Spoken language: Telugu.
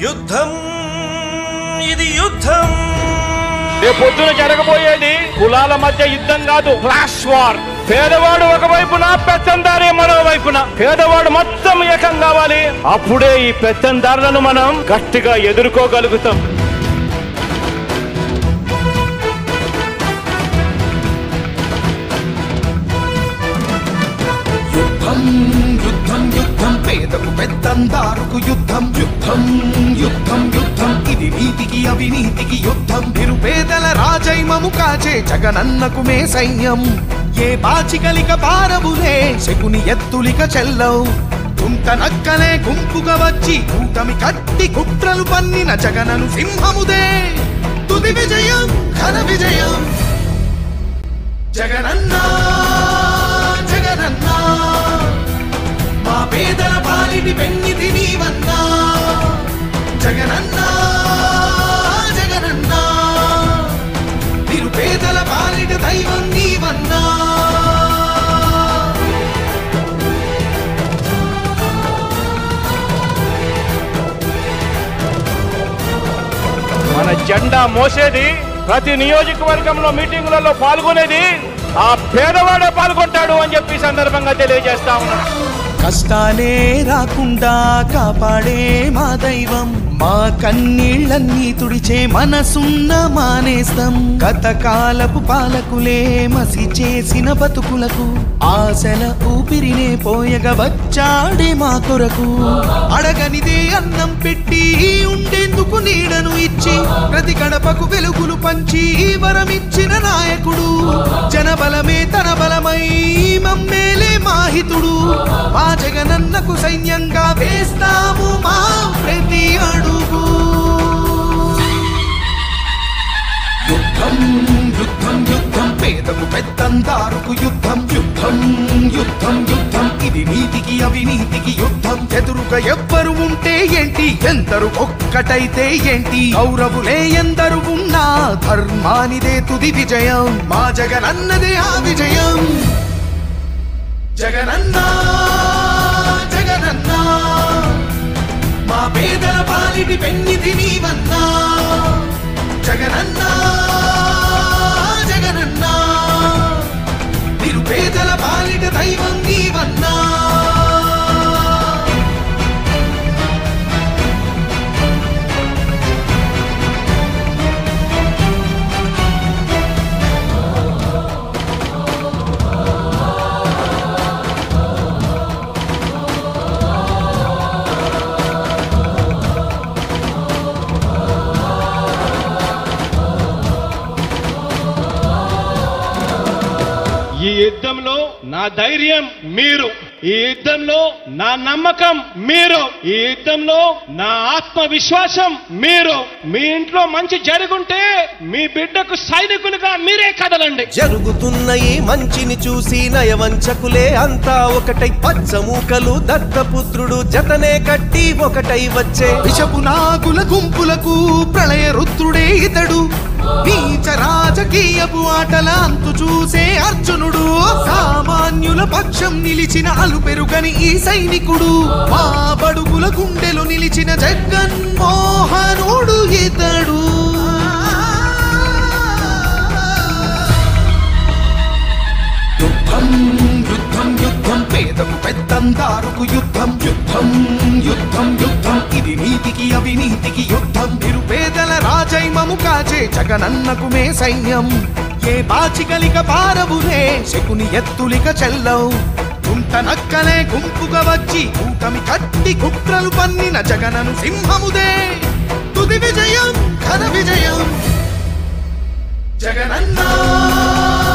యుద్ధం ఇది యుద్ధం రేపు పొద్దున జరగబోయేది కులాల మధ్య యుద్ధం కాదు ఫ్లాష్ వార్ పేదవాడు ఒకవైపున పెత్తందారి మరోవైపున పేదవాడు మొత్తం ఏకం కావాలి అప్పుడే ఈ పెత్తందారులను మనం గట్టిగా ఎదుర్కోగలుగుతాం యుద్ధం యుద్ధం యుద్ధం పేదకు పెద్దందారుకు యుద్ధం యుద్ధం యుద్ధం యుద్ధం ఇది నీతికి అవినీతికి యుద్ధం నిరుపేదల రాజైమము కాచే జగనన్నకు మే సైన్యం ఏ బాచికలిక పారవులే శకుని ఎత్తులిక చెల్లవు కుంట నక్కలే గుంపుగా వచ్చి కూటమి కట్టి కుట్రలు పన్నిన జగనను సింహముదే తుది విజయం ఘన విజయం జగనన్నా జగనన్నా మా పేదల పాలిటి పెన్నిది నీవన్నా జగనన్నా జగనన్నా నిరుపేదల పాలిట దైవం నీవన్నా మన జెండా మోసేది ప్రతి నియోజకవర్గంలో మీటింగులలో పాల్గొనేది ఆ పేదవాడే పాల్గొంటాడు అని చెప్పి ఈ సందర్భంగా తెలియజేస్తా ఉన్నాను కష్టాలే రాకుండా కాపాడే మా దైవం మా కన్నీళ్ళన్నీ తుడిచే మనసున్న మానేస్తం గతకాలపు పాలకులే మసి చేసిన బతుకులకు ఆశల ఊపిరినే పోయగా వచ్చాడే మా కొరకు అడగనిదే అన్నం పెట్టి ఉండేందుకు నీడను ఇచ్చి ప్రతి గడపకు వెలుగులు పంచి వరమిచ్చిన నాయకుడు జనబలమే తన బలమై మమ్మేలే మాహితుడు మా జగనన్నకు సైన్యంగా వేస్తాము మా ప్రతి అడుగు యుద్ధం యుద్ధం యుద్ధం పేదకు పెద్దందారుకు యుద్ధం యుద్ధం యుద్ధం యుద్ధం ఇది నీతికి అవినీతికి యుద్ధం ఎదురుగా ఎవ్వరు ఉంటే ఏంటి ఎందరు ఒక్కటైతే ఏంటి కౌరవులే ఎందరు ఉన్నా ధర్మానిదే తుది విజయం మా జగనన్నదే ఆ విజయం జగనన్నా జగనన్నా మా పేదల పాలిటి పెన్నిది నీవన్నా జగనన్నా జగనన్నా నిరుపేదల పాలిట దైవం నీవన్నా ఈ యుద్ధంలో నా ధైర్యం మీరు ఈ యుద్ధంలో నా నమ్మకం మీరు ఈ యుద్ధంలో నా ఆత్మవిశ్వాసం మీరు మీ ఇంట్లో మంచి జరుగుంటే మీ బిడ్డకు సైనికులుగా మీరే కదలండి జరుగుతున్న ఈ మంచిని చూసి నయవంచకులే అంతా ఒకటై పచ్చమూకలు దత్తపుత్రుడు జతనే కట్టి ఒకటై వచ్చే విషపు నాగుల గుంపులకు ప్రళయ రుద్రుడే ఇతడు నీచ రాజకీయపు ఆటల అంతు చూసే అర్జునుడు సామాన్యుల పక్షం నిలిచిన అలు పెరుగని ఈ సైనికుడు మా బడుగుల గుండెలు నిలిచిన జగన్మోహనుడు ఇతడు యుద్ధం యుద్ధం యుద్ధం పేదకు పెద్దందారుకు యుద్ధం యుద్ధం యుద్ధం యుద్ధం ఇది నీతికి అవినీతికి యుద్ధం నిరుపేదల రాజైమము కాచే జగనన్నకు మే సైన్యం ఏ బాచికలిక పారవులే శకుని ఎత్తులిక చెల్లవు కుంట నక్కలే గుంపుగా వచ్చి కూటమి కట్టి కుట్రలు పన్నిన జగనను సింహముదే తుది విజయం ఘన విజయం జగనన్నా